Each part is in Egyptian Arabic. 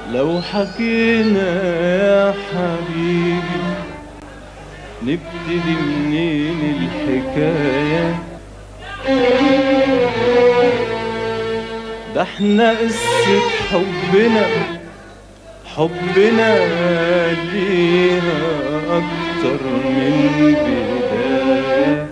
لو حكينا يا حبيبي نبتدي منين الحكاية ده احنا قصة حبنا حبنا ليها أكتر من بداية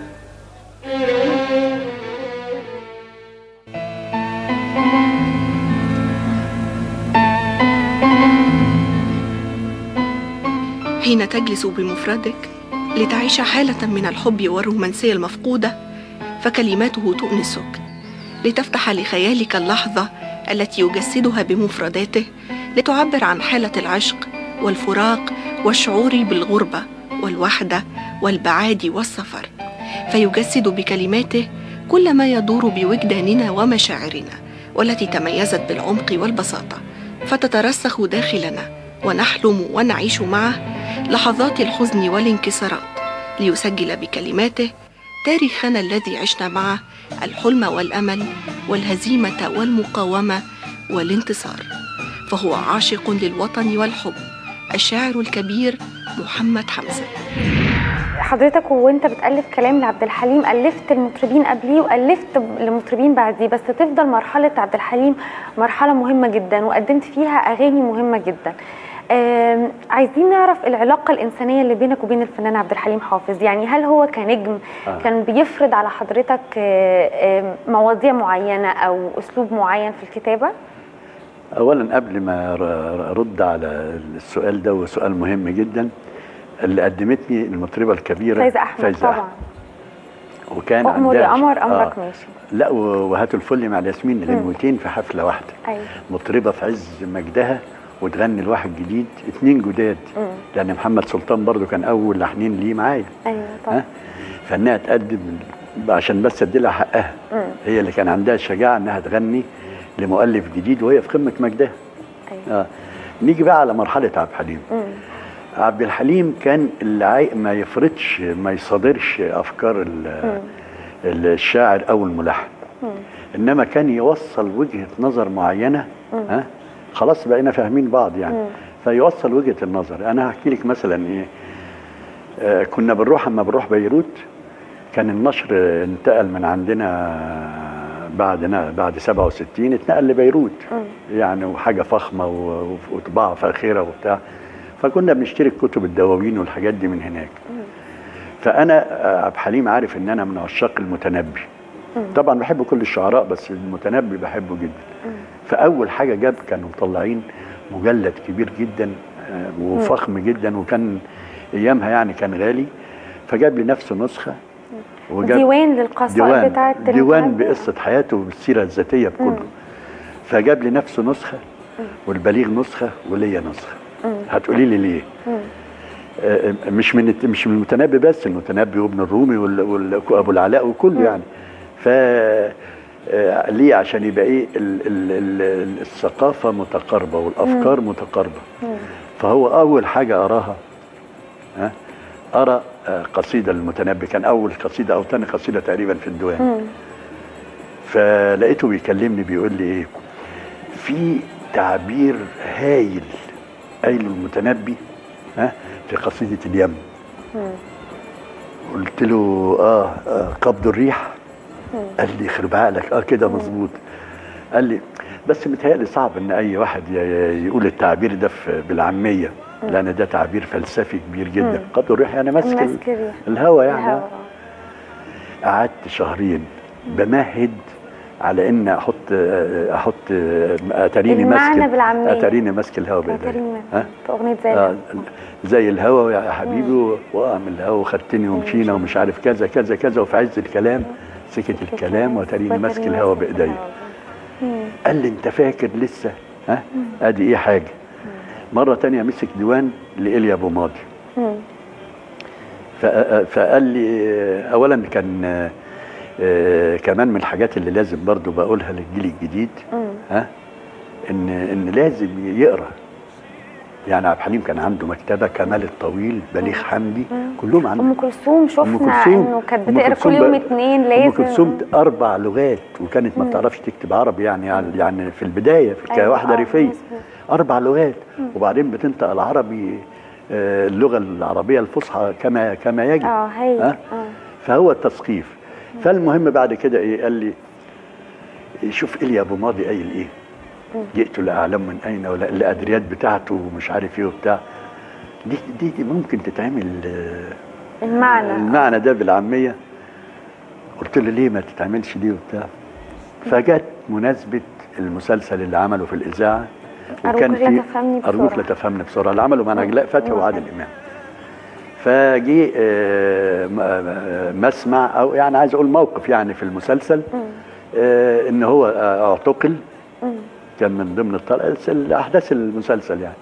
حين تجلس بمفردك لتعيش حالة من الحب والرومانسية المفقودة فكلماته تؤنسك لتفتح لخيالك اللحظة التي يجسدها بمفرداته لتعبر عن حالة العشق والفراق والشعور بالغربة والوحدة والبعاد والسفر فيجسد بكلماته كل ما يدور بوجداننا ومشاعرنا والتي تميزت بالعمق والبساطة فتترسخ داخلنا ونحلم ونعيش معه لحظات الحزن والانكسارات ليسجل بكلماته تاريخنا الذي عشنا معه الحلم والامل والهزيمه والمقاومه والانتصار فهو عاشق للوطن والحب الشاعر الكبير محمد حمزه حضرتك وانت بتالف كلام لعبد الحليم الفت المطربين قبليه والفت المطربين بعديه بس تفضل مرحله عبد الحليم مرحله مهمه جدا وقدمت فيها اغاني مهمه جدا آم، عايزين نعرف العلاقه الانسانيه اللي بينك وبين الفنان عبد الحليم حافظ يعني هل هو كنجم آه. كان بيفرض على حضرتك آه، آم، مواضيع معينه او اسلوب معين في الكتابه اولا قبل ما ر- ارد على السؤال ده وسؤال مهم جدا اللي قدمتني المطربه الكبيره فايزه احمد فايزة طبعا وكان أؤمر عندها قمر امرك آه. ماشي لا و- وهاتوا الفل مع الياسمين غنوتين في حفله واحده ايوه مطربه في عز مجدها وتغني لواحد جديد اتنين جداد مم. لان محمد سلطان برضو كان اول لحنين ليه معايا ايوه طبعا ها فانها تقدم عشان بس ادي لها حقها مم. هي اللي كان عندها الشجاعه انها تغني لمؤلف جديد وهي في قمه مجدها ايوه آه. نيجي بقى على مرحله عبد الحليم مم. عبد الحليم كان اللي عاي... ما يفرضش ما يصادرش افكار ال- الشاعر او الملحن مم. انما كان يوصل وجهه نظر معينه ها خلاص بقينا فاهمين بعض يعني مم. فيوصل وجهه النظر انا هحكي لك مثلا ايه آه كنا بنروح اما بنروح بيروت كان النشر انتقل من عندنا بعد بعد 67 اتنقل لبيروت يعني وحاجه فخمه و- وطباعه فاخره وبتاع فكنا بنشتري كتب الدواوين والحاجات دي من هناك فانا آه، عبد الحليم عارف ان انا من عشاق المتنبي طبعا بحب كل الشعراء بس المتنبي بحبه جدا فاول حاجه جاب كانوا مطلعين مجلد كبير جدا آه، وفخم جدا وكان ايامها يعني كان غالي فجاب لنفسه نسخه وجاب ديوان للقصائد ديوان بتاعت ديوان المتنبي. بقصه حياته والسيره الذاتيه بكله فجاب لنفسه نسخه والبليغ نسخه وليا نسخه هتقولي لي ليه؟ آه، مش من الت- مش من المتنبي بس المتنبي وابن الرومي وال- وال- وابو العلاء وكله يعني ف آه، ليه عشان يبقى ايه ال ال ال الثقافه متقاربه والافكار متقاربه فهو اول حاجه اراها ها ارى آه، قصيده للمتنبي كان اول قصيده او ثاني قصيده تقريبا في الديوان مم. فلقيته بيكلمني بيقول لي ايه في تعبير هايل قايله المتنبي ها في قصيده اليم قلت له اه, آه قبض الريح قال لي يخرب عقلك اه كده مظبوط قال لي بس متهيألي صعب ان اي واحد ي- ي- يقول التعبير ده في بالعاميه لان ده تعبير فلسفي كبير جدا قبض الريح يعني ماسك ال- ماسك الريح. الهوا يعني الهوا. قعدت شهرين بمهد على ان احط احط اتاريني المعنى ماسك بالعامية. اتاريني ماسك الهوا بايدي كريم ها في اغنيه زي آه، زي الهوا يا حبيبي وقع من الهوا وخدتني ومشينا ومش عارف كذا كذا كذا وفي عز الكلام سكت الكلام وتريني ماسك الهوا بايديا قال لي انت فاكر لسه ها ادي ايه حاجه مره تانية مسك ديوان لايليا ابو ماضي مم. فق- فقال لي اولا كان آه، آه، كمان من الحاجات اللي لازم برضو بقولها للجيل الجديد مم. ها ان ان لازم يقرا يعني عبد الحليم كان عنده مكتبه كمال الطويل بليغ حمدي كلهم عندهم ام كلثوم شفنا انه كانت أم بتقرا كلثوم كل يوم بقى- اتنين ام لازم كلثوم اربع لغات وكانت ما بتعرفش تكتب عربي يعني يعني- يعني في البدايه في أيوة، كواحده آه، ريفيه مظبوط. اربع لغات وبعدين بتنطق العربي آه، اللغه العربيه الفصحى كما كما يجب اه هي ها؟ اه فهو التثقيف فالمهم بعد كده ايه قال لي شوف ايليا ابو ماضي قايل ايه جئت لا اعلم من اين ولا الادريات بتاعته ومش عارف ايه وبتاع دي دي, دي ممكن تتعمل آه، المعنى المعنى ده بالعاميه قلت له ليه ما تتعملش دي وبتاع فجت مناسبه المسلسل اللي عمله في الاذاعه أرجوك لا تفهمني ارجوك بسرعة. لا تفهمني بسرعه اللي عمله مع نجلاء فتحي مم. وعادل امام فجي آه، م- آه، مسمع او يعني عايز اقول موقف يعني في المسلسل آه، ان هو آه، اعتقل كان من ضمن الطل- احداث المسلسل يعني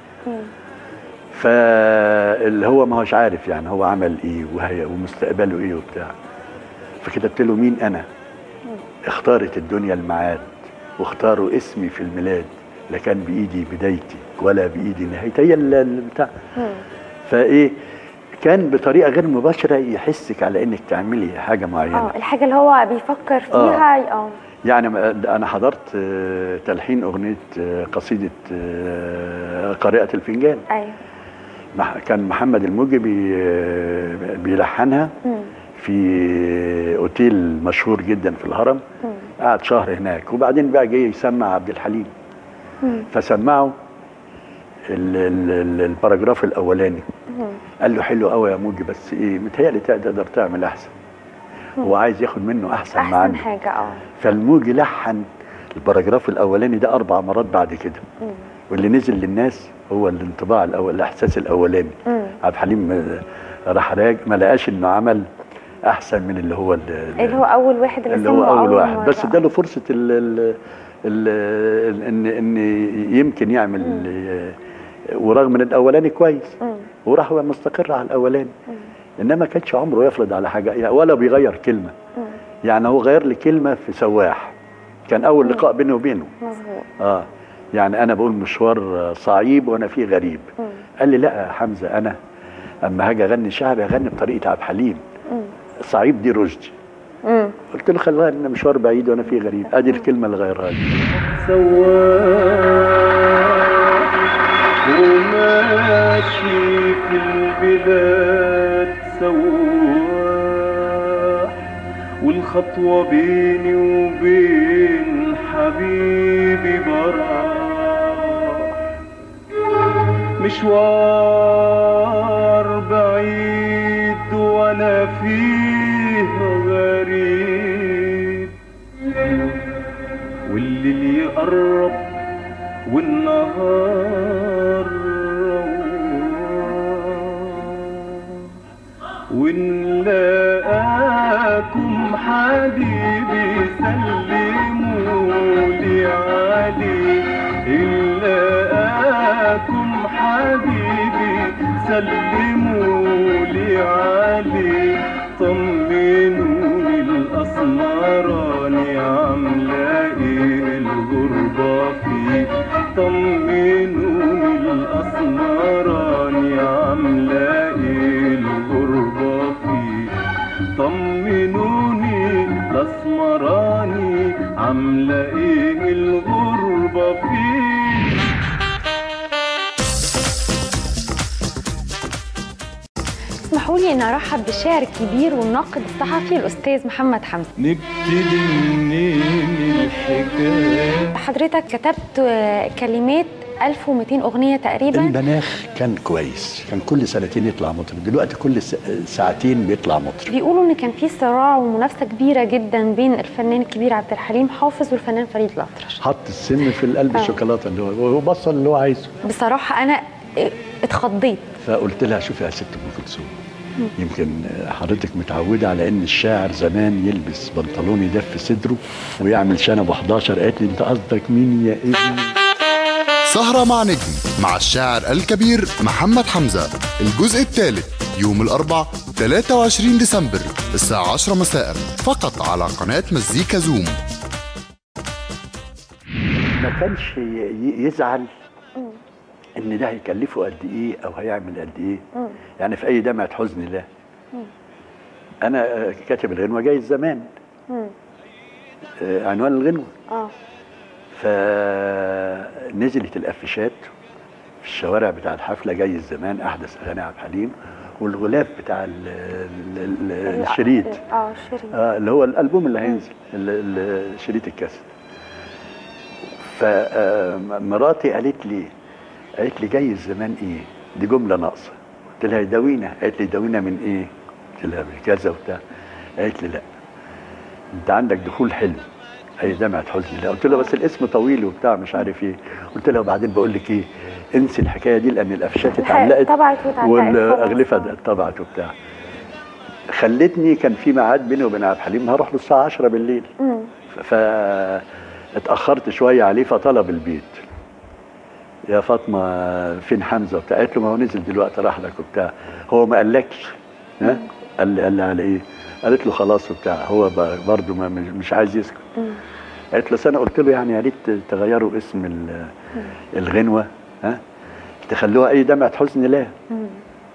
فاللي هو ما هوش عارف يعني هو عمل ايه وهي ومستقبله ايه وبتاع فكتبت له مين انا اختارت الدنيا الميعاد واختاروا اسمي في الميلاد لا كان بايدي بدايتي ولا بايدي نهايتي هي ال- ال- بتاع فايه كان بطريقه غير مباشره يحسك على انك تعملي حاجه معينه اه الحاجه اللي هو بيفكر فيها اه يعني م- انا حضرت آه، تلحين اغنيه آه، قصيده آه، قارئه الفنجان ايوه مح- كان محمد الموجي بي آه، بيلحنها في اوتيل مشهور جدا في الهرم قعد شهر هناك وبعدين بقى جه يسمع عبد الحليم فسمعه ال- ال- ال- الباراجراف الاولاني قال له حلو قوي يا موجي بس ايه متهيألي تقدر تعمل احسن هو عايز ياخد منه احسن ما احسن عنده حاجه اه فالموجي لحن الباراجراف الاولاني ده اربع مرات بعد كده واللي نزل للناس هو الانطباع الاول الاحساس الاولاني عبد الحليم آه، راح راج ما لقاش انه عمل احسن من اللي هو اللي, اللي هو اول واحد اللي, اللي هو سمعه اول واحد مرة. بس اداله فرصه ال ال ال ان ان يمكن يعمل آه، ورغم ان الاولاني كويس مم. وراح هو مستقر على الاولاني انما ما كانش عمره يفرض على حاجه يعني ولا بيغير كلمه يعني هو غير لي كلمه في سواح كان اول لقاء بيني وبينه مظبوط اه يعني انا بقول مشوار آه، صعيب وانا فيه غريب قال لي لا يا حمزه انا اما هاجي اغني شعبي اغني بطريقه عبد الحليم صعيب دي رشدي مم. قلت له خليها ان مشوار بعيد وانا فيه غريب ادي الكلمه اللي غيرها لي سواح وماشي في البلاد سواح والخطوة بيني وبين حبيبي براح مشوار بعيد وانا فيه غريب والليل يقرب والنهار روح ونلاقاكم حبيبي سلموا لي عليه نلاقاكم حبيبي سلموا لي عليه طمنوني الأسمراني عاملة ايه الغربة فيه طمنوني الأسمراني عاملة ايه الغربة فيه طمنوني الأسمراني عاملة ايه الغربة فيه اسمحوا لي ان ارحب بالشاعر الكبير والناقد الصحفي الاستاذ محمد حمزه نبتدي منين الحكاية حضرتك كتبت آه، كلمات 1200 اغنيه تقريبا المناخ كان كويس كان كل سنتين يطلع مطرب دلوقتي كل س- ساعتين بيطلع مطرب بيقولوا ان كان في صراع ومنافسه كبيره جدا بين الفنان الكبير عبد الحليم حافظ والفنان فريد الأطرش حط السم في القلب آه. الشوكولاته اللي هو وبصل اللي هو عايزه بصراحه انا آه، اتخضيت فقلت لها شوفي يا ست ام كلثوم يمكن حضرتك متعوده على ان الشاعر زمان يلبس بنطلون يدف صدره ويعمل شنب 11 قالت لي انت قصدك مين يا ابني سهرة مع نجم مع الشاعر الكبير محمد حمزة الجزء الثالث يوم الأربع 23 ديسمبر الساعة 10 مساء فقط على قناة مزيكا زوم ما كانش ي- ي- يزعل ان ده هيكلفه قد ايه او هيعمل قد ايه مم. يعني في اي دمعه حزن له انا آه، كاتب الغنوه جاي زمان مم. آه، عنوان الغنوه اه فنزلت الافيشات في الشوارع بتاع الحفله جاي الزمان احدث اغاني عبد الحليم والغلاف بتاع ال- ال- ال- الشريط اه الشريط آه اللي هو الالبوم اللي هينزل ال- ال- شريط الكاسيت فمراتي قالت لي قالت لي جاي الزمان ايه دي جمله ناقصه قلت لها يداوينا قالت لي يداوينا من ايه قلت لها من كذا وبتاع قالت لي لا انت عندك دخول حلم اي دمعه حزن لا قلت لها بس الاسم طويل وبتاع مش عارف ايه قلت لها وبعدين بقول لك ايه انسي الحكايه دي لان الافشات اتعلقت طبعت واتعلقت والاغلفه خلاص. طبعت وبتاع خلتني كان في ميعاد بيني وبين عبد الحليم هروح له الساعه 10 بالليل مم. ف اتاخرت شويه عليه فطلب البيت يا فاطمه فين حمزه وبتاع قالت له ما هو نزل دلوقتي راح لك وبتاع هو ما قالكش ها قال لي قال لي على ايه قالت له خلاص وبتاع هو ب- برضه ما مش مش عايز يسكت مم. قالت له "أصل انا قلت له يعني يا ريت تغيروا اسم ال- الغنوه ها تخلوها اي دمعه حزن لا مم.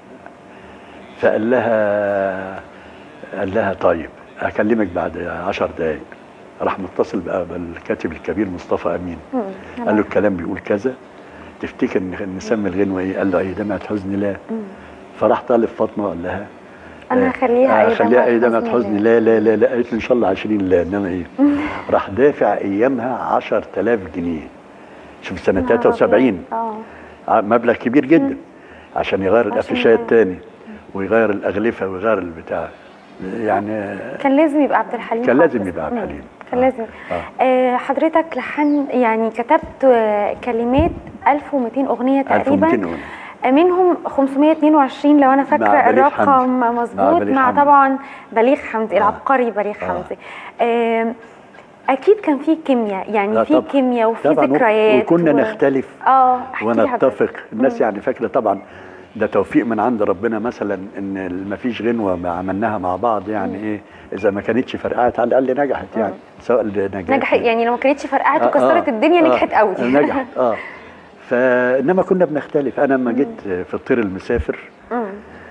فقال لها قال لها طيب هكلمك بعد عشر دقايق راح متصل بقى بالكاتب الكبير مصطفى امين مم. قال له الكلام بيقول كذا تفتكر ان نسمي الغنوه ايه؟ قال له اي دمعه حزن لا مم. فراح طالب فاطمه وقال لها انا آه، هخليها آه، اي خليها اي دمعه حزن لا. لا لا لا لا قالت له ان شاء الله 20 لا انما ايه راح دافع ايامها 10000 جنيه شوف سنه نهار 73 اه ع- مبلغ كبير جدا عشان يغير عشان الافيشات يغير. تاني ويغير الاغلفه ويغير البتاع يعني كان لازم يبقى عبد الحليم كان لازم حافظ. يبقى عبد مم. الحليم. كان آه. لازم آه. آه حضرتك لحن يعني كتبت آه، كلمات 1200 اغنيه 1200 تقريبا أغنية. آه، منهم 522 لو انا فاكره مع بليغ الرقم حمدي. مظبوط مع مع, بليغ حمدي. طبعا بليغ حمدي آه. العبقري بليغ آه. حمدي آه اكيد كان في كيمياء يعني لا في طبعاً. كيمياء وفي طبعا ذكريات وكنا و- نختلف اه احكي لي ونتفق حضرتك. الناس مم. يعني فاكره طبعا ده توفيق من عند ربنا مثلا ان ما فيش غنوه ما عملناها مع بعض يعني ايه اذا ما كانتش فرقعت على الاقل نجحت يعني سواء نجحت نجحت يعني لو ما كانتش فرقعت آه، وكسرت آه، الدنيا آه، نجحت قوي نجحت اه فانما كنا بنختلف انا لما جيت في الطير المسافر مم.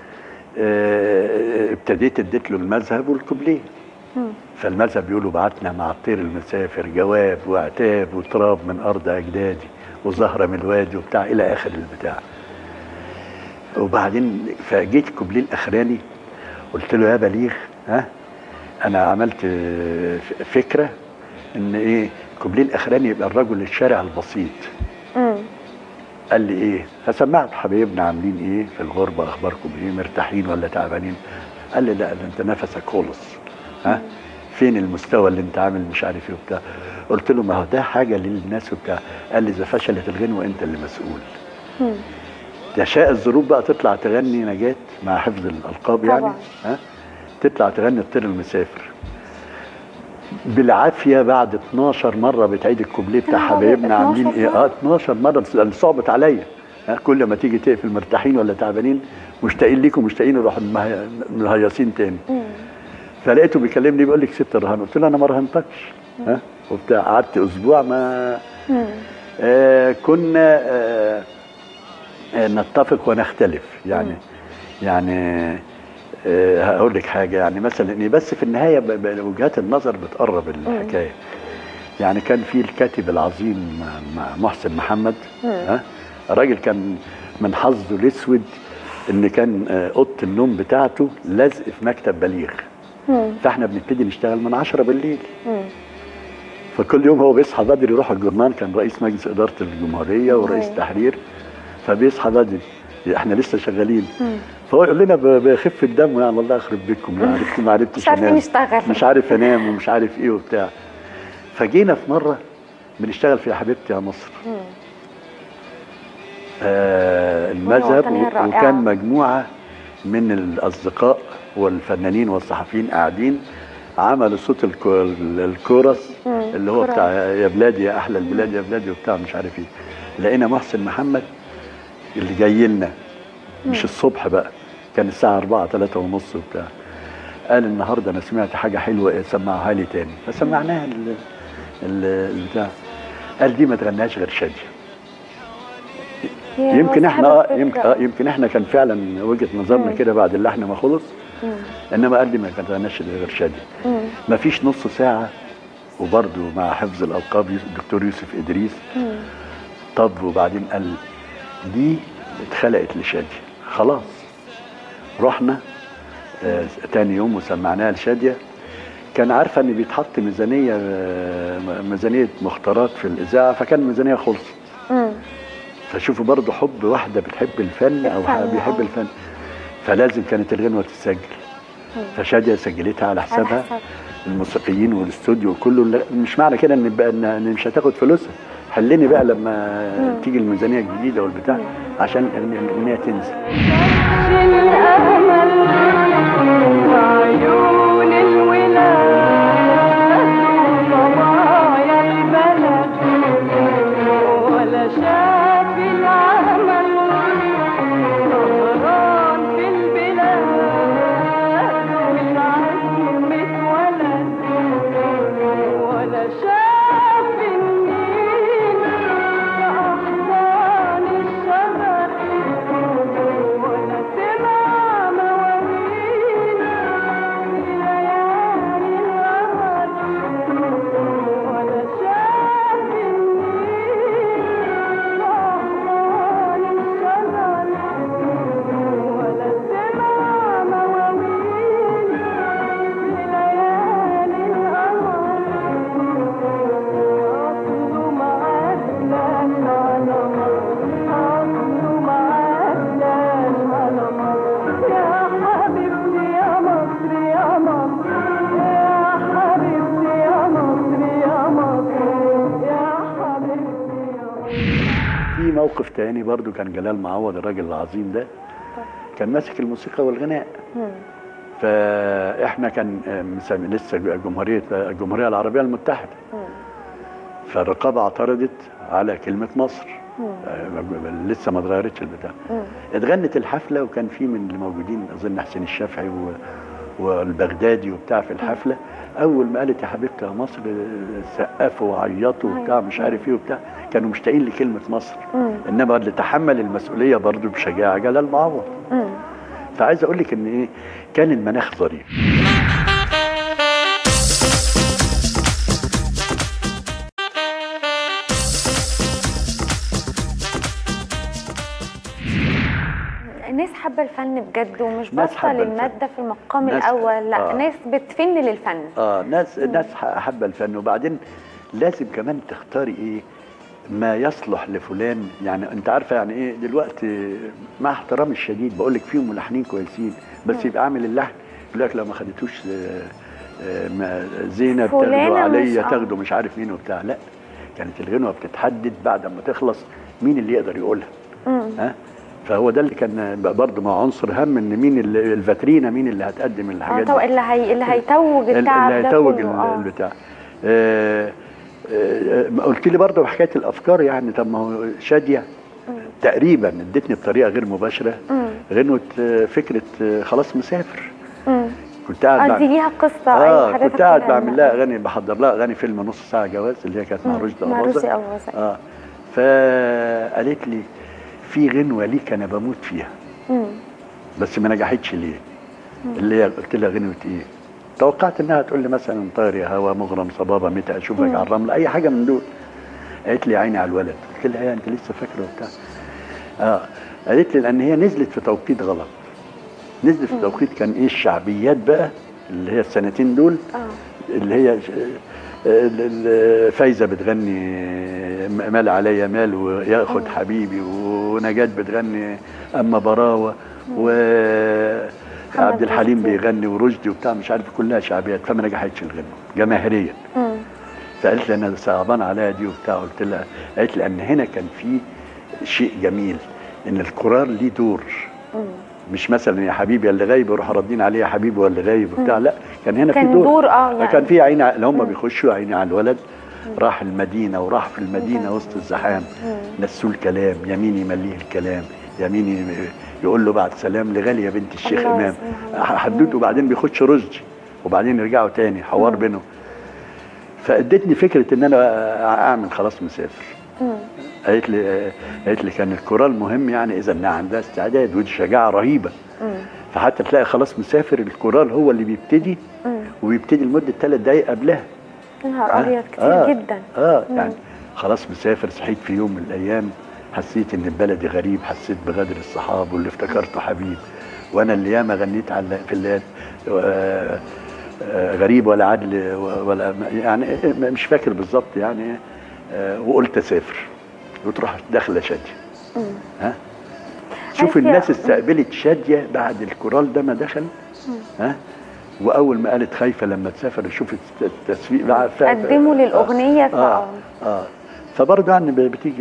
آه، ابتديت اديت له المذهب والكوبليه مم. فالمذهب بيقولوا بعتنا مع الطير المسافر جواب وعتاب وتراب من ارض اجدادي وزهره من الوادي وبتاع الى اخر البتاع وبعدين فجيت الكوبليه الاخراني قلت له يا بليغ ها انا عملت آه، ف- فكره ان ايه الكوبليه الاخراني يبقى الرجل الشارع البسيط مم. قال لي ايه فسمعت حبايبنا عاملين ايه في الغربه اخباركم ايه مرتاحين ولا تعبانين قال لي لا ده انت نفسك خلص ها فين المستوى اللي انت عامل مش عارف ايه وبتاع قلت له ما هو ده حاجه للناس وبتاع قال لي اذا فشلت الغنوه انت اللي مسؤول مم. تشاء الظروف بقى تطلع تغني نجاة مع حفظ الالقاب يعني طبعاً. ها تطلع تغني الطير المسافر بالعافيه بعد 12 مره بتعيد الكوبليه بتاع يا نهار حبايبنا أبيض، عاملين 12 ايه مرة؟ اه 12 مره لأن صعبت عليا ها كل ما تيجي تقفل مرتاحين ولا تعبانين مشتاقين ليكم مشتاقين نروح مه- مهيصين تاني مم. فلقيته بيكلمني بيقول لي كسبت الرهان قلت له انا ما رهنتكش ها وبتاع قعدت اسبوع ما مم. آه كنا آه آه نتفق ونختلف يعني يعني آه هقول لك حاجه يعني مثلا إن بس في النهايه ب- ب- وجهات النظر بتقرب الحكايه يعني كان في الكاتب العظيم م- محسن محمد ها راجل كان من حظه الاسود ان كان آه، اوضه النوم بتاعته لزق في مكتب بليغ مم. فاحنا بنبتدي نشتغل من 10 بالليل مم. فكل يوم هو بيصحى بدري يروح الجورنال كان رئيس مجلس اداره الجمهوريه ورئيس أيوة. تحرير فبيصحى بدري احنا لسه شغالين مم. فهو يقول لنا ب- بخفه دم يعني الله يخرب بيتكم ما عرفت ما عرفتش مش عارفين انام نشتغل مش عارف انام ومش عارف ايه وبتاع فجينا في مره بنشتغل في يا حبيبتي يا مصر مم. آه المذهب الوطنية و- الرائعة. وكان مجموعه من الاصدقاء والفنانين والصحفيين قاعدين عملوا صوت الكو- الكورس مم. اللي هو كورس. بتاع يا بلادي يا احلى البلاد يا بلادي وبتاع مش عارف ايه لقينا محسن محمد اللي جاي لنا مش الصبح بقى كان الساعه 4 3 ونص وبتاع قال النهارده انا سمعت حاجه حلوه إيه، سمعها لي تاني فسمعناها ال- ال- البتاع قال دي ما تغناش غير شاديه هي يمكن هو احنا صاحب آه، يمكن الفكرة. آه يمكن احنا كان فعلا وجهه نظرنا مم. كده بعد اللحن ما خلص مم. انما قال لي ما كانش غير شادي مم. ما فيش نص ساعه وبرده مع حفظ الالقاب يوسف- الدكتور يوسف ادريس مم. طب وبعدين قال دي اتخلقت لشادي خلاص رحنا آه تاني يوم وسمعناها لشاديه كان عارفه ان بيتحط ميزانيه آه ميزانيه مختارات في الاذاعه فكان الميزانيه خلصت مم. فشوفوا برضه حب واحده بتحب الفن او الفن، بيحب آه. الفن فلازم كانت الغنوه تتسجل فشاديه سجلتها على حسابها حساب. الموسيقيين والاستوديو كله لا- مش معنى كده ان بقى ان إن مش هتاخد فلوسها حلني بقى لما تيجي الميزانيه الجديده والبتاع عشان الأغنية- الاغنيه تنزل عيون الولاد وضوايا البلد ولا شاف العمل سهران في البلاد والعزم اتولد ولا شاف النيل كأحضان الشجر ولا سمع مواويل في ليالي القمر ولا شاف النيل كأحضان الشجر ولا سمع مواويل في ليالي القمر أصله معداش على مصر أصله معداش على مصر يا حبيبتي يا مصر يا مصر يا حبيبتي يا مصر يا مصر يا حبيبتي يا مصر في موقف تاني برضو كان جلال معوض الراجل العظيم ده كان ماسك الموسيقى والغناء مم. فاحنا كان آه، مسمي لسه جمهوريه الجمهوريه العربيه المتحده مم. فالرقابه اعترضت على كلمه مصر مم. آه، لسه ما اتغيرتش البتاع مم. اتغنت الحفله وكان في من اللي موجودين اظن حسين الشافعي و... والبغدادي وبتاع في الحفله اول ما قالت يا حبيبتي يا مصر سقفوا وعيطوا وبتاع مش عارف ايه وبتاع كانوا مشتاقين لكلمه مصر مم. انما اللي تحمل المسؤوليه برضه بشجاعه جلال معوض مم. فعايز اقول لك ان ايه كان المناخ ظريف ناس حابه الفن بجد ومش ناس باصه حابة الفن. للماده في المقام ناس- الاول لا آه. ناس بتفن للفن اه ناس ناس حابه الفن وبعدين لازم كمان تختاري ايه ما يصلح لفلان يعني انت عارفه يعني ايه دلوقتي مع احترامي الشديد بقول لك فيهم ملحنين كويسين بس يبقى عامل اللحن يقول لك لو ما خدتوش آه، آه، ما- زينب فلانة تاخده عليا مش- آه. تاخده مش عارف مين وبتاع لا كانت الغنوه بتتحدد بعد ما تخلص مين اللي يقدر يقولها مم. ها فهو ده اللي كان برضه مع عنصر هم ان مين اللي الفاترينا مين اللي هتقدم اه الحاجات طب دي اللي هي اللي هيتوج التعب اللي ده هيتوج كله. ال- آه. البتاع آه، آه، ما قلت لي برضه حكايه الافكار يعني طب ما هو شاديه تقريبا ادتني بطريقه غير مباشره مم. غنوه آه، فكره آه، خلاص مسافر مم. كنت قاعد اه دي بعمل ليها قصه اه أيوة، حضرتك كنت قاعد كده. بعمل لها اغاني بحضر لها اغاني فيلم نص ساعه جواز اللي هي كانت مع مم. رشدي مع أباظة. رشدي أباظة. اه فقالت لي في غنوه ليك انا بموت فيها مم. بس ما نجحتش ليه اللي هي قلت لها غنوه ايه توقعت انها تقول لي مثلا طاير يا هوا مغرم صبابه متى اشوفك على الرمل اي حاجه من دول قالت لي يا عيني على الولد قلت لها ايه انت لسه فاكره وبتاع اه قالت لي لان هي نزلت في توقيت غلط نزلت في توقيت كان ايه الشعبيات بقى اللي هي السنتين دول اه اللي هي ش- ال- ال- فايزه بتغني مال عليا مال وياخد حبيبي ونجاة بتغني اما براوه وعبد الحليم رشدي. بيغني ورشدي وبتاع مش عارف كلها شعبيات فما نجحتش الغنوه جماهيريا مم. فقالت لي انا صعبان عليا دي وبتاع قلت لها قالت لي ان هنا كان في شيء جميل ان الكورال ليه دور مم. مش مثلا يا حبيبي اللي غايب يروح ردين عليه يا حبيبي ولا غايب وبتاع لا كان هنا كان في دور دور، آه، يعني. كان في عيني اللي هم بيخشوا عيني على الولد راح المدينه وراح في المدينه وسط الزحام نسوا الكلام يمين يمليه الكلام يمين ي- يقول له بعد سلام لغالي يا بنت الشيخ الله امام يسلمها. حدوته وبعدين بيخش رشدي وبعدين يرجعوا تاني حوار بينهم فادتني فكره ان انا اعمل خلاص مسافر مم. قالت لي آه، قالت لي كان الكورال مهم يعني اذا انها عندها استعداد ودي شجاعه رهيبه مم. فحتى تلاقي خلاص مسافر الكورال هو اللي بيبتدي مم. وبيبتدي لمده ثلاث دقائق قبلها يا نهار آه، ابيض كتير آه، جدا اه مم. يعني خلاص مسافر صحيت في يوم من الايام حسيت ان بلدي غريب حسيت بغدر الصحاب واللي افتكرته حبيب وانا اللي ياما غنيت على في الليل آه، آه، غريب ولا عدل ولا يعني مش فاكر بالظبط يعني آه، وقلت اسافر وتروح داخله شاديه مم. ها شوف عارف يا- الناس استقبلت شاديه بعد الكورال ده ما دخل ها واول ما قالت خايفه لما تسافر شوف الت- التسويق بقى ف- قدموا ف- للاغنيه ف اه اه فبرضه يعني ب- بتيجي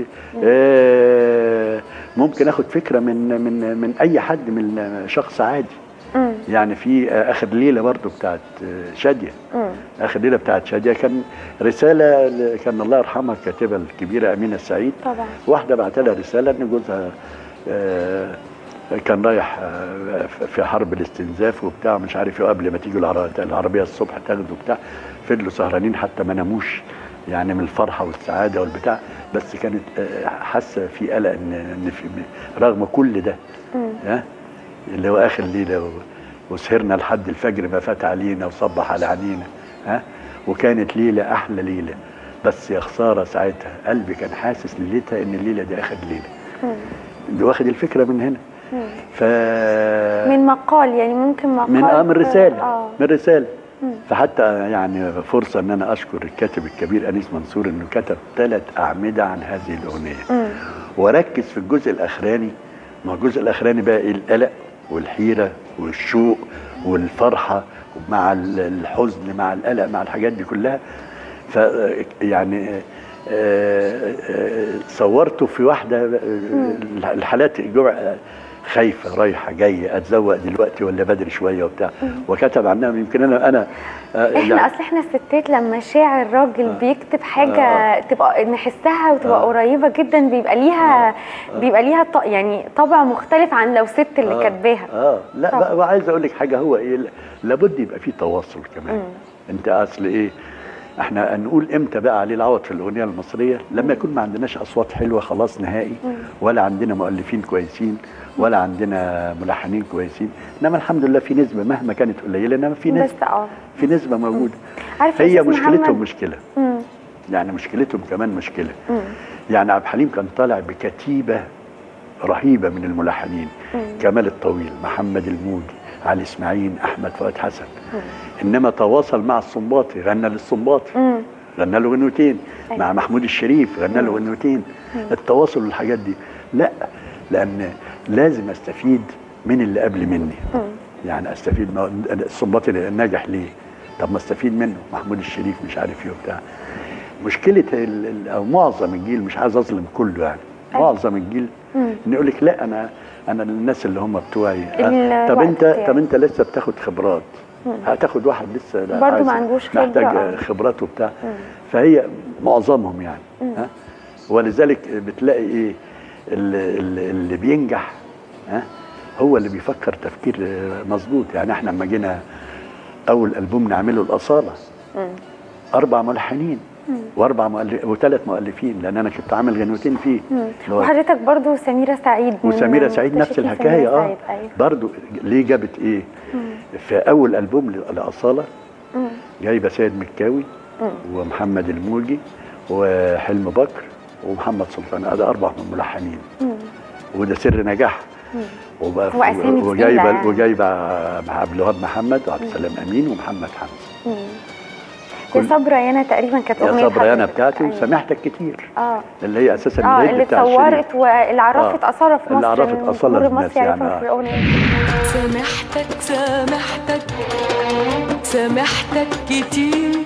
آه ممكن اخد فكره من من من اي حد من شخص عادي مم. يعني في آه، اخر ليله برضه بتاعت آه، شاديه مم. اخر ليله بتاعت شاديه كان رساله ل- كان الله يرحمها الكاتبه الكبيره امينه السعيد طبعا واحده بعت لها رساله ان جوزها آه، كان رايح آه، في حرب الاستنزاف وبتاع مش عارف ايه قبل ما تيجي العر- العربيه الصبح تاخده وبتاع فضلوا سهرانين حتى ما ناموش يعني من الفرحه والسعاده والبتاع بس كانت آه، حاسه في قلق ان ان في رغم كل ده مم. ها اللي هو اخر ليله و- وسهرنا لحد الفجر ما فات علينا وصبح على عينينا ها وكانت ليله احلى ليله بس يا خساره ساعتها قلبي كان حاسس ليلتها ان الليله دي اخر ليله مم. ده واخد الفكره من هنا مم. ف من مقال يعني ممكن مقال من اه من في- رساله اه من رساله مم. فحتى يعني فرصه ان انا اشكر الكاتب الكبير انيس منصور انه كتب ثلاث اعمده عن هذه الاغنيه مم. واركز في الجزء الاخراني ما هو الجزء الاخراني بقى إيه؟ القلق والحيره والشوق والفرحه مع ال- الحزن مع القلق مع الحاجات دي كلها ف يعني آه، آه، صورته في واحده آه، الحالات جوع خايفه رايحه جايه اتزوق دلوقتي ولا بدري شويه وبتاع وكتب عنها يمكن انا انا آه، احنا اصل احنا الستات لما شاعر راجل بيكتب حاجه آه. تبقى نحسها وتبقى آه. قريبه جدا بيبقى ليها بيبقى ليها ط- يعني طبع مختلف عن لو ست اللي آه، كاتباها اه لا طبعا. بقى وعايز اقول لك حاجه هو ايه لابد يبقى في تواصل كمان مم. انت اصل ايه احنا نقول امتى بقى عليه العوض في الاغنيه المصريه لما يكون ما عندناش اصوات حلوه خلاص نهائي ولا عندنا مؤلفين كويسين ولا عندنا ملحنين كويسين انما الحمد لله في نسبه مهما كانت قليله انما في بس نسبه اه في نسبه موجوده عارف يا هي أستاذ مشكلتهم محمد؟ مشكله مم. يعني مشكلتهم كمان مشكله مم. يعني عبد الحليم كان طالع بكتيبه رهيبه من الملحنين كمال الطويل محمد الموجي علي اسماعيل احمد فؤاد حسن انما تواصل مع الصنباطي غنى للصنباطي مم. غنى له غنوتين أيوة. مع محمود الشريف غنى له غنوتين التواصل والحاجات دي لا لان لازم استفيد من اللي قبل مني يعني استفيد ما الصنباطي ناجح ليه طب ما استفيد منه محمود الشريف مش عارف ايه وبتاع مشكله ال- ال- او معظم الجيل مش عايز اظلم كله يعني أيوة. معظم الجيل مم. ان يقول لك لا انا انا الناس اللي هم بتوعي الوقت طب انت بتاعي. طب انت لسه بتاخد خبرات هتاخد واحد لسه لا برضه عايز- ما عندوش خبرة، محتاج آه. خبرات وبتاع فهي معظمهم يعني ها ولذلك بتلاقي ايه اللي, اللي- اللي بينجح ها هو اللي بيفكر تفكير آه، مظبوط يعني احنا لما جينا اول البوم نعمله الاصاله مم. اربع ملحنين واربع مؤلف وثلاث مؤلفين لان انا كنت عامل غنوتين فيه مم. اللي هو وحضرتك برضو سميرة سعيد من وسميرة سعيد نفس مكتشفين الحكايه سميرة اه سعيد، أيوة. برضو ليه جابت ايه في اول البوم ل- لاصاله مم. جايبه سيد مكاوي ومحمد الموجي وحلم بكر ومحمد سلطان هذا اربع ملحنين مم. وده سر نجاحها وبقى هو أسامي تقيلة وجايبه يعني. وجايبه مع عبد الوهاب محمد وعبد السلام امين ومحمد حمزه مم. يا كل- صبرا يانا تقريبا كانت يا اغنيه صبرا انا حضرتك. بتاعتي أيوة. وسامحتك كتير اه اللي هي اساسا اه الهيد اللي بتاع الشريف. اتصورت واللي عرفت آه. اصاله في مصر اللي عرفت إن أصالة جمهور للناس مصر يعرفها يعني، في آه. الاغنيه سامحتك سامحتك سامحتك كتير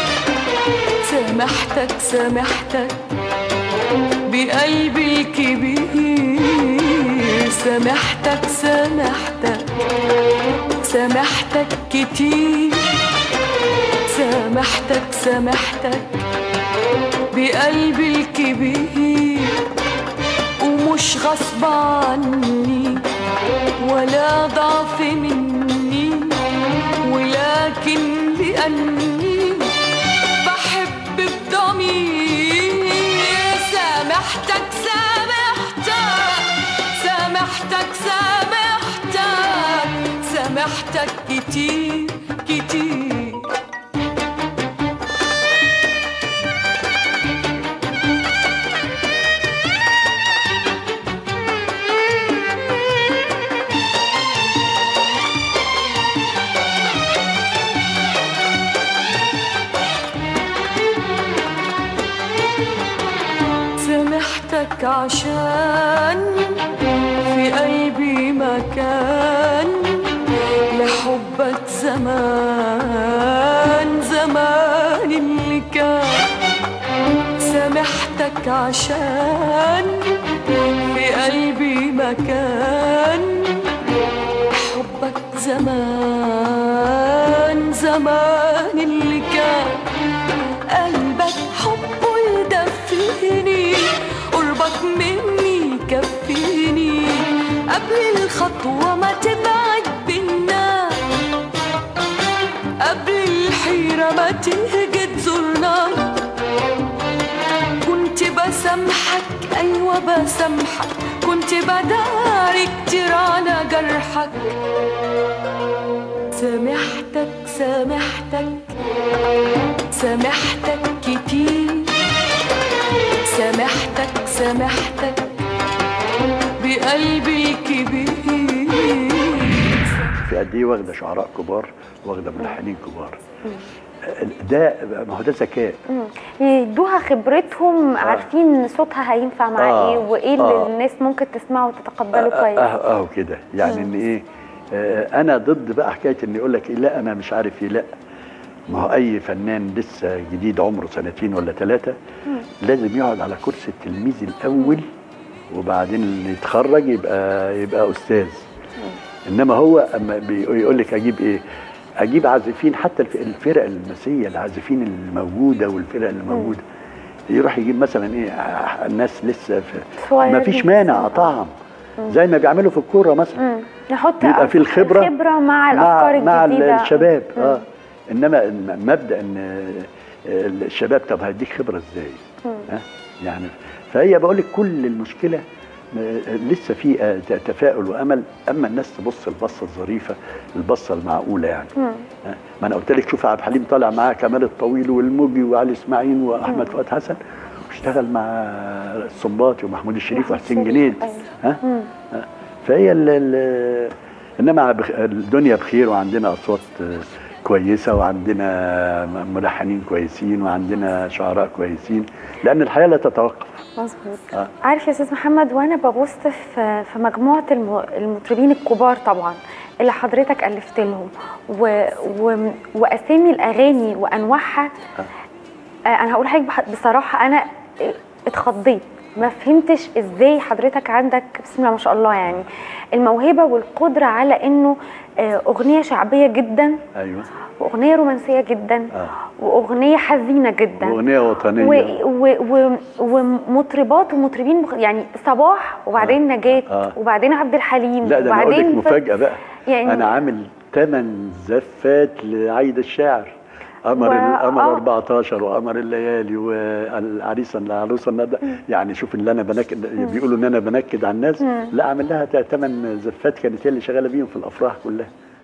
سامحتك سامحتك بقلبي الكبير سامحتك سامحتك سامحتك كتير سامحتك سامحتك بقلبي الكبير ومش غصب عني ولا ضعف مني ولكن لأني بحب بضمير سامحتك سامحتك كتير كتير سامحتك عشان في قلبي مكان لحبك زمان زمان اللي كان سامحتك عشان في قلبي مكان حبك زمان زمان اللي كان قلبك حبه يدفيني قربك مني يكفيني قبل الخطوة ما تبعد بينا قبل الحيرة ما تهجي تزورنا كنت بسامحك أيوة بسامحك كنت بداري كتير على جرحك سامحتك سامحتك سامحتك كتير سامحتك سامحتك بقلبي الكبير في قد ايه واخده شعراء كبار واخده ملحنين كبار ده ما هو ده ذكاء مم. يدوها خبرتهم عارفين صوتها هينفع مع آه. ايه وايه اللي آه. الناس ممكن تسمعه وتتقبله كويس اه اه كده يعني ان ايه آه انا ضد بقى حكايه ان يقول لك إيه لا انا مش عارف ايه لا ما هو اي فنان لسه جديد عمره سنتين ولا ثلاثه لازم يقعد على كرسي التلميذ الاول وبعدين اللي يتخرج يبقى يبقى استاذ انما هو اما بيقول لك اجيب ايه اجيب عازفين حتى الف- الفرق المسيه العازفين الموجوده والفرق اللي موجوده يروح يجيب مثلا ايه ع- الناس لسه في صغيرين. ما فيش مانع اطعم زي ما بيعملوا في الكوره مثلا مم. نحط بيبقى في الخبره الخبره مع الافكار مع الجديده الشباب مم. اه انما الم- مبدا ان آه، الشباب طب هديك خبره ازاي ها يعني فهي بقول لك كل المشكله آه، لسه في آه، ت- تفاؤل وامل اما الناس تبص البصه الظريفه البصه المعقوله يعني مم. ها؟ ما انا قلت لك شوف عبد الحليم طالع معاه كمال الطويل والموجي وعلي اسماعيل واحمد فؤاد حسن واشتغل مع الصنباطي ومحمود الشريف محمود وحسين شريف، جنيد أيوة. ها مم. ها؟ فهي ال ال انما بخ- الدنيا بخير وعندنا اصوات آه، كويسه وعندنا م- ملحنين كويسين وعندنا شعراء كويسين لان الحياه لا تتوقف مظبوط آه. عارف يا استاذ محمد وانا ببص في في مجموعه الم- المطربين الكبار طبعا اللي حضرتك الفت لهم و... و... واسامي الاغاني وانواعها آه، انا هقول حاجه بح- بصراحه انا آه، اتخضيت ما فهمتش ازاي حضرتك عندك بسم الله ما شاء الله يعني الموهبه والقدره على انه آه، اغنيه شعبيه جدا ايوه واغنيه رومانسيه جدا آه. واغنيه حزينه جدا واغنيه وطنيه و- و- و- ومطربات ومطربين مخ... يعني صباح وبعدين نجاة آه. وبعدين عبد الحليم لا ده انا اقول لك وبعدين ف- مفاجاه بقى يعني- انا عامل ثمان زفات لعايد الشاعر قمر و- القمر آه. 14 وقمر الليالي والعريسه العروسه الندى يعني شوف اللي انا بنكد بيقولوا ان انا بنكد على الناس لا عامل لها ثمان زفات كانت هي اللي شغاله بيهم في الافراح كلها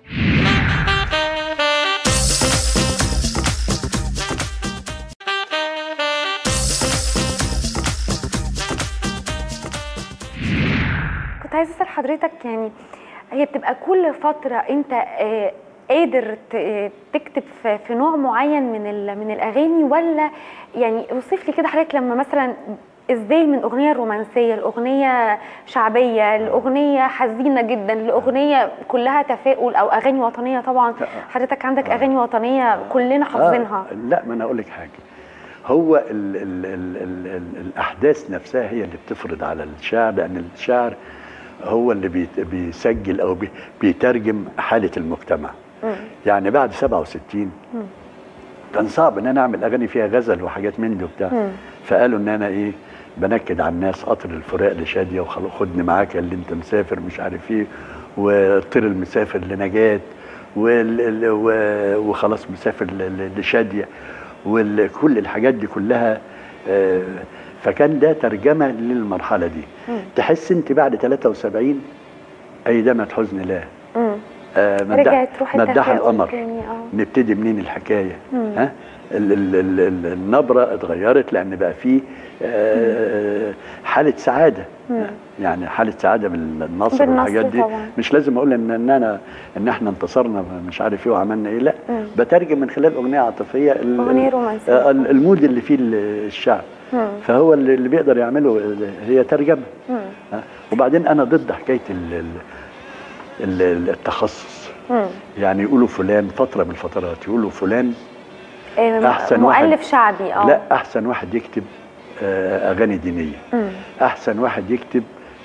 كنت عايزه اسال حضرتك يعني هي بتبقى كل فتره انت آه، قادر ت- آه، تكتب في في نوع معين من ال- من الاغاني ولا يعني اوصف لي كده حضرتك لما مثلا ازاي من اغنيه رومانسيه لاغنيه شعبيه لاغنيه حزينه جدا لاغنيه كلها تفاؤل او اغاني وطنيه طبعا حضرتك عندك اغاني وطنيه كلنا حافظينها آه لا ما انا اقول لك حاجه هو ال ال ال ال ال الاحداث نفسها هي اللي بتفرض على الشعر لان الشعر هو اللي بيت- بيسجل او بي- بيترجم حاله المجتمع يعني بعد 67 كان صعب ان انا اعمل اغاني فيها غزل وحاجات من دي وبتاع فقالوا ان انا ايه بنكد على الناس قطر الفراق لشاديه وخلاص خدني معاك اللي انت مسافر مش عارف ايه وطير المسافر لنجاة وال- ال- و- وخلاص مسافر ل- ل- لشاديه وكل الحاجات دي كلها آه، فكان ده ترجمه للمرحله دي تحس انت بعد 73 اي دمعه حزن لا مم. آه، مدح- رجعت روح مدح التفاؤل القمر تاني اه نبتدي منين الحكايه مم. ها ال- ال- ال- ال- النبره اتغيرت لان بقى في آه، حاله سعاده مم. يعني حاله سعاده بالنصر بالنصر والحاجات دي طبعاً. مش لازم اقول ان ان انا ان احنا انتصرنا مش عارف ايه وعملنا ايه لا مم. بترجم من خلال اغنيه عاطفيه ال- أغنية ال- رومانسية. آه، المود اللي فيه ال- الشعب مم. فهو اللي اللي بيقدر يعمله هي ترجمه مم. ها؟ وبعدين انا ضد حكايه ال- ال- ال- التخصص مم. يعني يقولوا فلان فتره من الفترات يقولوا فلان آه، أحسن مؤلف واحد. شعبي اه لا احسن واحد يكتب آه، اغاني دينيه مم. احسن واحد يكتب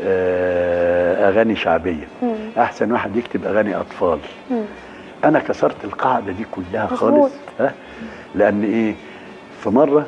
آه، اغاني شعبيه مم. احسن واحد يكتب اغاني اطفال مم. انا كسرت القاعده دي كلها مظبوط. خالص ها لان ايه في مره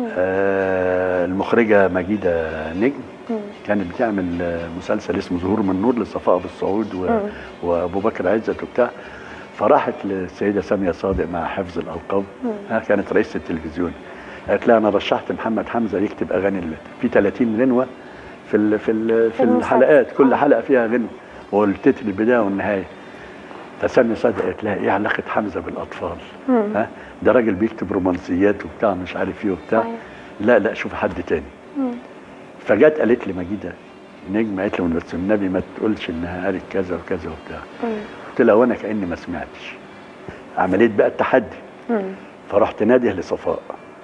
آه المخرجه مجيده نجم مم. كانت بتعمل آه، مسلسل اسمه ظهور من نور لصفاء بالصعود و... مم. وابو بكر عزت وبتاع فراحت للسيده ساميه صادق مع حفظ الالقاب ها كانت رئيسه التلفزيون قالت لها انا رشحت محمد حمزه يكتب اغاني ال- في 30 غنوه في ال... في ال... في المسلسل. الحلقات كل آه. حلقه فيها غنوه والتتر البدايه والنهايه فساميه صادق قالت لها ايه علاقه حمزه بالاطفال مم. ها ده راجل بيكتب رومانسيات وبتاع مش عارف ايه وبتاع صحيح. لا لا شوف حد تاني مم. فجت قالت لي مجيده نجم قالت لي بس النبي ما تقولش انها قالت كذا وكذا وبتاع مم. قلت لها وانا كاني ما سمعتش عمليه بقى التحدي مم. فرحت ناديه لصفاء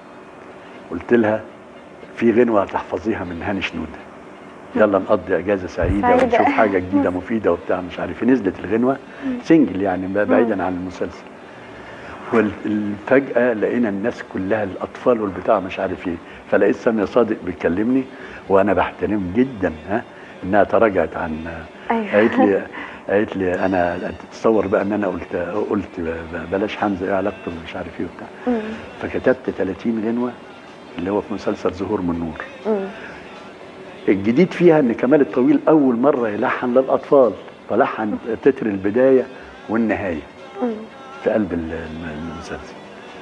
قلت لها في غنوه هتحفظيها من هاني شنوده يلا نقضي اجازه سعيده سعيدة. ونشوف حاجه جديده مفيده وبتاع مش عارف إيه. نزلت الغنوه سنجل يعني بعيدا عن المسلسل والفجأة لقينا الناس كلها الأطفال والبتاع مش عارف إيه فلقيت سامية صادق بيكلمني وأنا بحترم جدا ها إنها تراجعت عن أيوة. قالت لي قالت لي أنا أنت تتصور بقى إن أنا قلت قلت ب- بلاش حمزة إيه علاقته مش عارف إيه وبتاع مم. فكتبت 30 غنوة اللي هو في مسلسل ظهور من نور مم. الجديد فيها ان كمال الطويل اول مره يلحن للاطفال فلحن تتر البدايه والنهايه مم. في قلب ال- الم- المسلسل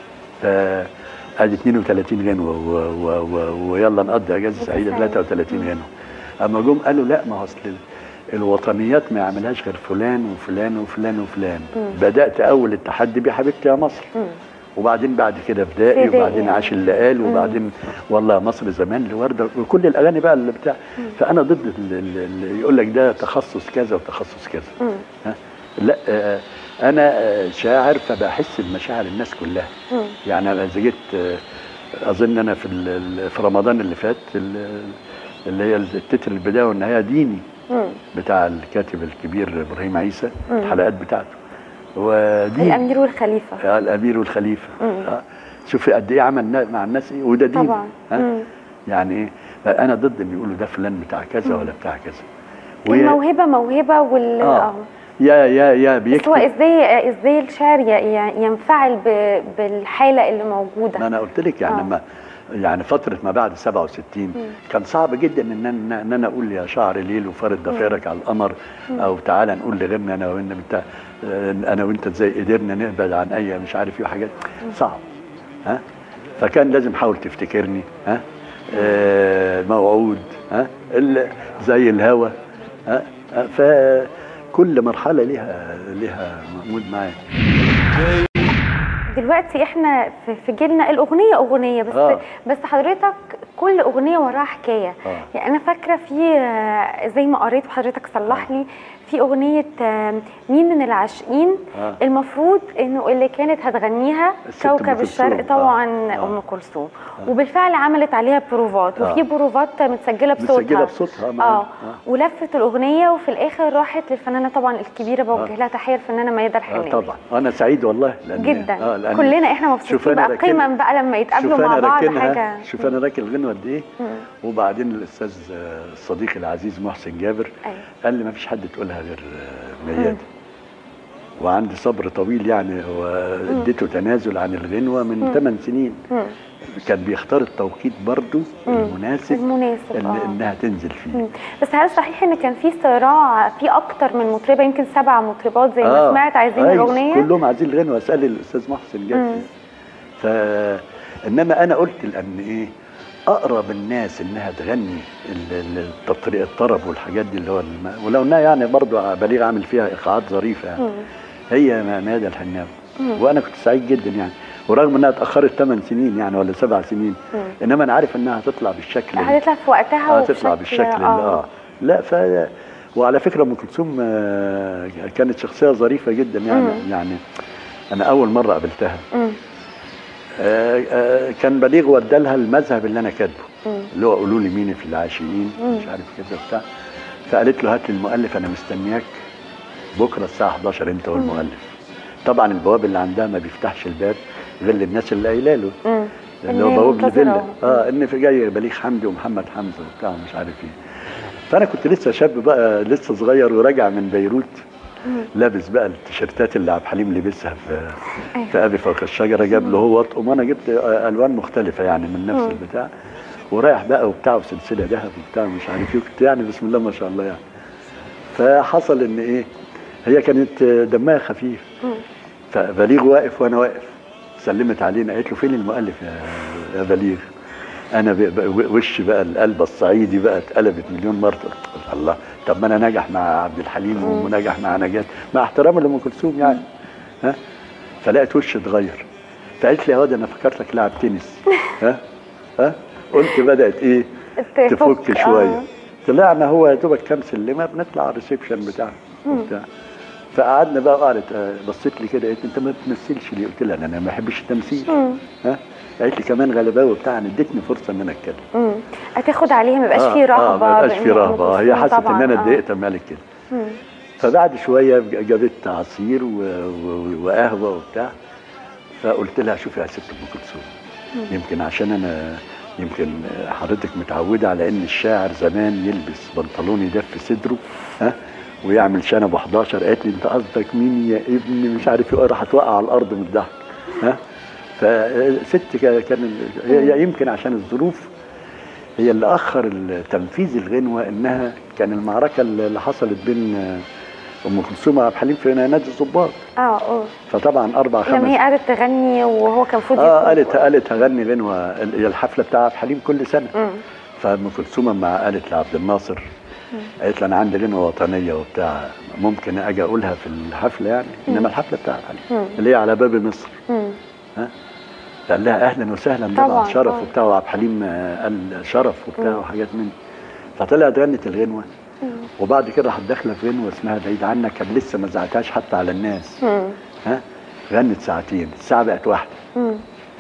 فادي 32 غنوه و- و- و- ويلا نقضي اجازه سعيده 33 غنوه اما جم قالوا لا ما هو اصل ال- الوطنيات ما يعملهاش غير فلان وفلان وفلان وفلان بدات اول التحدي بحبيبتي يا مصر مم. وبعدين بعد كده فدائي فدائي. وبعدين عاش الليال وبعدين والله مصر زمان لورده وكل الاغاني بقى اللي بتاع فانا ضد اللي يقول لك ده تخصص كذا وتخصص كذا مم. ها لا آه، انا آه، شاعر فبحس بمشاعر الناس كلها مم. يعني انا اذا جيت آه، اظن انا في ال- ال- في رمضان اللي فات ال- اللي هي التتر البدايه والنهايه ديني مم. بتاع الكاتب الكبير ابراهيم عيسى مم. الحلقات بتاعته ودين الأمير والخليفة آه، الامير والخليفه مم. آه، شوفي قد ايه عمل نا- مع الناس ايه وده دين طبعا ها؟ مم. يعني ايه انا ضد ان يقولوا ده فلان بتاع كذا ولا بتاع كذا ويا الموهبة موهبة وال اه آه. يا يا يا بس هو بيكتب ازاي ازاي الشاعر ي- ي- ينفعل ب- بالحالة اللي موجودة ما انا قلت لك يعني آه. ما يعني فتره ما بعد 67 كان صعب جدا ان انا ان انا اقول يا شعر ليل وفرد ضفيرك على القمر او تعالى نقول لغيرنا انا وانت بتاع آه، انا وانت ازاي قدرنا نبعد عن اي مش عارف ايه وحاجات صعب ها فكان لازم حاول تفتكرني ها آه موعود ها ال- زي الهوى ها ها، فكل مرحله لها لها مود معايا دلوقتي احنا في- في جيلنا الاغنيه اغنيه بس آه. بس حضرتك كل اغنيه وراها حكايه آه. يعني انا فاكره في آه، زي ما قريت وحضرتك صلح لي في اغنيه آه، مين من العاشقين آه. المفروض انه اللي كانت هتغنيها الست أم كوكب الشرق كلثوم. طبعا آه. ام كلثوم وبالفعل عملت عليها بروفات آه. وفي بروفات متسجله بصوتها متسجلة بصوتها، ما- اه آه. ولفت الاغنيه وفي الاخر راحت للفنانه طبعا الكبيره بوجه لها تحيه الفنانه ميادة آه الحناوي طبعا انا سعيد والله لأن جدا آه لأن كلنا احنا شوف مبسوطين أنا بقى راكن- قيما بقى لما يتقابلوا شوف مع انا بعض راكنها حاجه شوف انا راكن الغنوه قد ايه وبعدين الاستاذ آه، الصديق العزيز محسن جابر أيوة. قال لي ما فيش حد تقولها غير آه، ميادة وعندي صبر طويل يعني هو اديته تنازل عن الغنوه من 8 سنين مم. كان بيختار التوقيت برضو المناسب المناسب إن اه انها تنزل فيه مم. بس هل صحيح ان كان في صراع في اكتر من مطربه يمكن سبع مطربات زي ما سمعت عايزين أيوة، الاغنيه كلهم عايزين الغنوه اسال الاستاذ محسن مم. جابر ف انما انا قلت لان ايه اقرب الناس انها تغني ال- ال- التطريق الطرب والحاجات دي اللي هو الم... ولو انها يعني برضو بليغ عامل فيها ايقاعات ظريفه يعني مم. هي م- ميادة الحناوي وانا كنت سعيد جدا يعني ورغم انها اتاخرت 8 سنين يعني ولا سبع سنين انما انا عارف انها هتطلع بالشكل ال- هتطلع في وقتها اه وبشكل- تطلع بالشكل اه, آه. لا ف وعلى فكره ام كلثوم آه، كانت شخصيه ظريفه جدا يعني مم. يعني انا اول مره قابلتها مم. آه، آه، كان بليغ ودالها المذهب اللي انا كاتبه مم. اللي هو قولوا لي مين في العاشقين مم. مش عارف كذا بتاع فقالت له هات لي المؤلف انا مستنياك بكره الساعه 11 انت والمؤلف طبعا البواب اللي عندها ما بيفتحش الباب غير للناس اللي قايله له مم. اللي هو إن هي بواب منتظرة. الفيلا اه ان في جاي بليغ حمدي ومحمد حمزه وبتاع مش عارف ايه فانا كنت لسه شاب بقى لسه صغير وراجع من بيروت لابس بقى التيشيرتات اللي عبد الحليم لبسها في في ابي فوق الشجره جاب له هو اطقم وانا جبت آه، الوان مختلفه يعني من نفس البتاع ورايح بقى وبتاع وسلسله ذهب وبتاع مش عارف ايه كنت يعني بسم الله ما شاء الله يعني فحصل ان ايه هي كانت آه، دمها خفيف فبليغ واقف وانا واقف سلمت علينا قالت له فين المؤلف يا يا بليغ انا ب- ب- وش بقى القلب الصعيدي بقى اتقلبت مليون مره قلت الله طب ما انا ناجح مع عبد الحليم وناجح مع نجاة مع احترامي لام كلثوم يعني ها فلقيت وشي اتغير فقالت لي يا واد انا فكرتك لاعب تنس ها ها قلت بدات ايه تفك، تفك آه. شويه طلعنا هو يا دوبك كام سلمه بنطلع على الريسبشن بتاعه وبتاع فقعدنا بقى قعدت آه، بصيت لي كده قالت لي، انت ما بتمثلش ليه؟ قلت لها انا ما بحبش التمثيل ها قالت لي كمان غلباوي بتاع انا ادتني فرصه ان انا اتكلم مم. هتاخد عليها ما يبقاش آه، فيه رهبه اه ما يبقاش بإن في أم رهبه آه، هي كلثوم حست ان طبعاً، انا آه. اتضايقت اما قالت كده فبعد شويه جابت عصير و... و... وقهوه وبتاع فقلت لها شوفي يا ست ام كلثوم يمكن عشان انا يمكن حضرتك متعوده على ان الشاعر زمان يلبس بنطلون يدف صدره ها ويعمل شنب 11 قالت لي انت قصدك مين يا ابني مش عارف ايه راح توقع على الارض من الضحك ها فست كا- كان هي يمكن عشان الظروف هي اللي اخر تنفيذ الغنوه انها كان المعركه اللي حصلت بين ام كلثوم وعبد الحليم في نادي الظباط اه اه فطبعا اربع خمس لما هي قعدت تغني وهو كان المفروض اه يكون- قالت قالت هغني غنوه ال- هي الحفله بتاع عبد الحليم كل سنه مم. فام كلثوم لما قالت لعبد الناصر قالت له انا عندي غنوه وطنيه وبتاع ممكن اجي اقولها في الحفله يعني انما الحفله بتاع عبد الحليم اللي هي على باب مصر مم. ها قال لها اهلا وسهلا طبعاً، طبعا شرف طبعاً. وبتاع وعبد الحليم آه، قال شرف وبتاع وحاجات من دي. فطلعت غنت الغنوه وبعد كده راحت داخله في غنوه اسمها بعيد عنك كان لسه ما زعتهاش حتى على الناس مم. ها غنت ساعتين الساعه بقت واحده مم.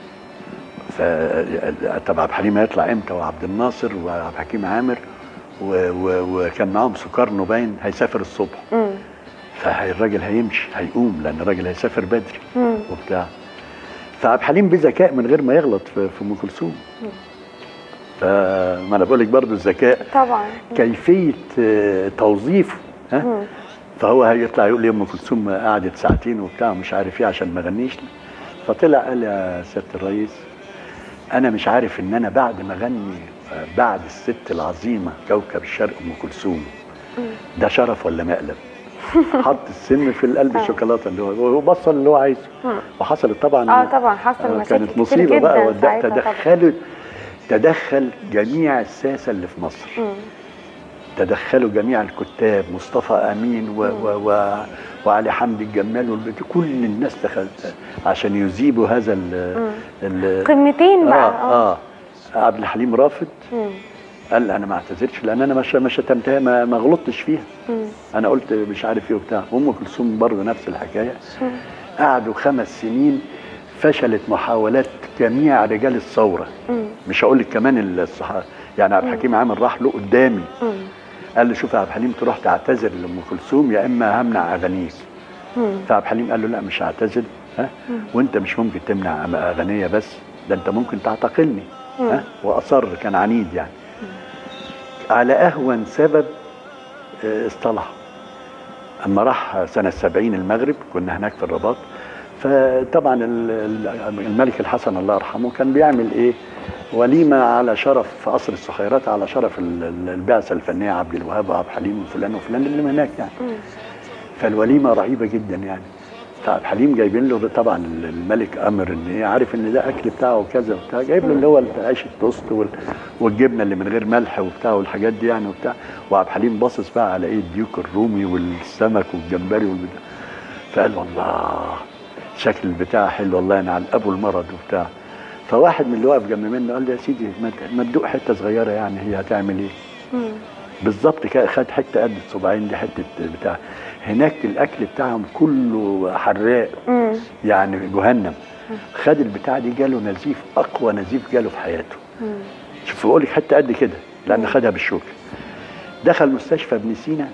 ف طب عبد الحليم هيطلع امتى وعبد الناصر وعبد الحكيم عامر و... و... وكان معاهم سكرنو باين هيسافر الصبح مم. فالراجل هيمشي هيقوم لان الراجل هيسافر بدري مم. وبتاع فعبد الحليم بذكاء من غير ما يغلط في, في ام كلثوم فما انا بقول لك برضه الذكاء طبعا كيفيه آه، توظيفه ها مم. فهو هيطلع يقول لي ام كلثوم قعدت ساعتين وبتاع مش عارف ايه عشان ما غنيش فطلع قال يا سياده الرئيس انا مش عارف ان انا بعد ما اغني آه، بعد الست العظيمه كوكب الشرق ام كلثوم ده شرف ولا مقلب حط السم في القلب الشوكولاته اللي هو وبصل اللي هو عايزه وحصلت طبعا اه طبعا حصل آه، مشاكل كانت كتير مصيبه جدا بقى وده ساعتها طبعاً. تدخلوا تدخل جميع الساسه اللي في مصر مم. تدخلوا جميع الكتاب مصطفى امين و و و وعلي حمدي الجمال والبيت كل الناس دخلت عشان يذيبوا هذا ال ال قمتين بقى اه اه عبد الحليم رافض مم. قال انا ما اعتذرش لان انا مش ما شتمتها ما, ما غلطتش فيها مم. انا قلت مش عارف ايه وبتاع ام كلثوم برضه نفس الحكايه قعدوا خمس سنين فشلت محاولات جميع رجال الثوره مم. مش هقول لك كمان الصحابه يعني عبد الحكيم عامر راح له قدامي مم. قال له شوف يا عبد الحليم تروح تعتذر لام كلثوم يا اما همنع اغانيك مم. فعبد الحليم قال له لا مش هعتذر ها وانت مش ممكن تمنع اغنيه بس ده انت ممكن تعتقلني ها واصر كان عنيد يعني على اهون سبب آه، اصطلح اما راح سنه 70 المغرب كنا هناك في الرباط فطبعا ال- ال- الملك الحسن الله يرحمه كان بيعمل ايه وليمه على شرف في قصر السخيرات على شرف ال- ال- البعثه الفنيه عبد الوهاب وعبد الحليم وفلان وفلان اللي هناك يعني فالوليمه رهيبه جدا يعني فعبد الحليم جايبين له طبعا الملك امر ان ايه عارف ان ده اكل بتاعه وكذا وبتاع جايب له اللي هو عيش التوست وال- والجبنه اللي من غير ملح وبتاع والحاجات دي يعني وبتاع وعبد الحليم باصص بقى على ايه الديوك الرومي والسمك والجمبري والبتاع فقال والله شكل البتاع حلو والله انا على الاب والمرض وبتاع فواحد من اللي واقف جنب منه قال لي يا سيدي ما ت- ما تدوق حته صغيره يعني هي هتعمل ايه؟ مم. بالظبط كده خد حته قد الصباعين دي حته بتاع هناك الاكل بتاعهم كله حراق مم. يعني جهنم خد البتاع دي جاله نزيف اقوى نزيف جاله في حياته مم. شوف بقول لك حته قد كده لان خدها بالشوكه دخل مستشفى ابن سينا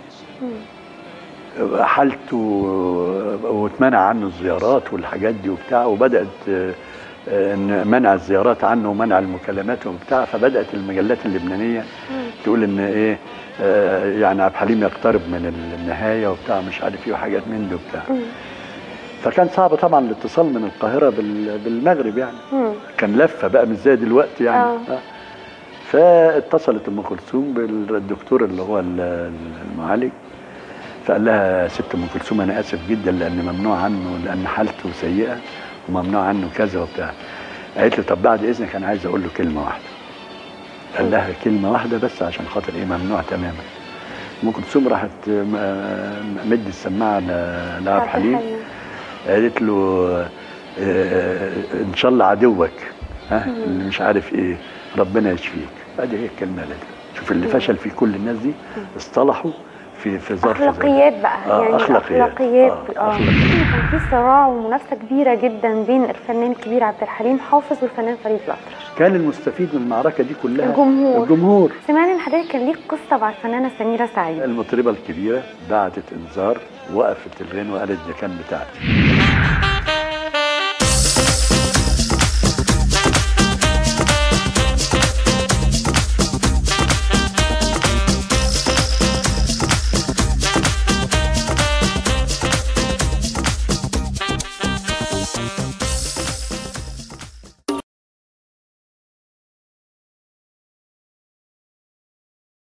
حالته واتمنع عنه الزيارات والحاجات دي وبتاع وبدات آه، آه، ان منع الزيارات عنه ومنع المكالمات وبتاع فبدات المجلات اللبنانيه تقول ان ايه آه، يعني عبد الحليم يقترب من النهايه وبتاع مش عارف ايه وحاجات من دي وبتاع فكان صعب طبعا الاتصال من القاهره بال- بالمغرب يعني مم. كان لفه بقى مش زي دلوقتي يعني آه. آه. فاتصلت ام كلثوم بالدكتور اللي هو ال- المعالج فقال لها ست ام كلثوم انا اسف جدا لان ممنوع عنه لان حالته سيئه وممنوع عنه كذا وبتاع قالت له طب بعد اذنك انا عايز اقول له كلمه واحده قال لها كلمه واحده بس عشان خاطر ايه ممنوع تماما ام كلثوم راحت م- م- مد السماعه ل- لعبد الحليم قالت له آه، ان شاء الله عدوك ها اللي مش عارف ايه ربنا يشفيك ادي هي الكلمه اللي شوف اللي فشل في كل الناس دي اصطلحوا في في ظرف زي ده. اخلاقيات بقى آه، يعني أخلاقيات. اخلاقيات آه، اه أخلاقيات. كان في صراع ومنافسه كبيره جدا بين الفنان الكبير عبد الحليم حافظ والفنان فريد الأطرش كان المستفيد من المعركه دي كلها الجمهور. الجمهور سمعنا ان حضرتك كان ليك قصه مع الفنانه سميره سعيد المطربه الكبيره بعتت انذار وقفت الغنوه وقالت ده كان بتاعتي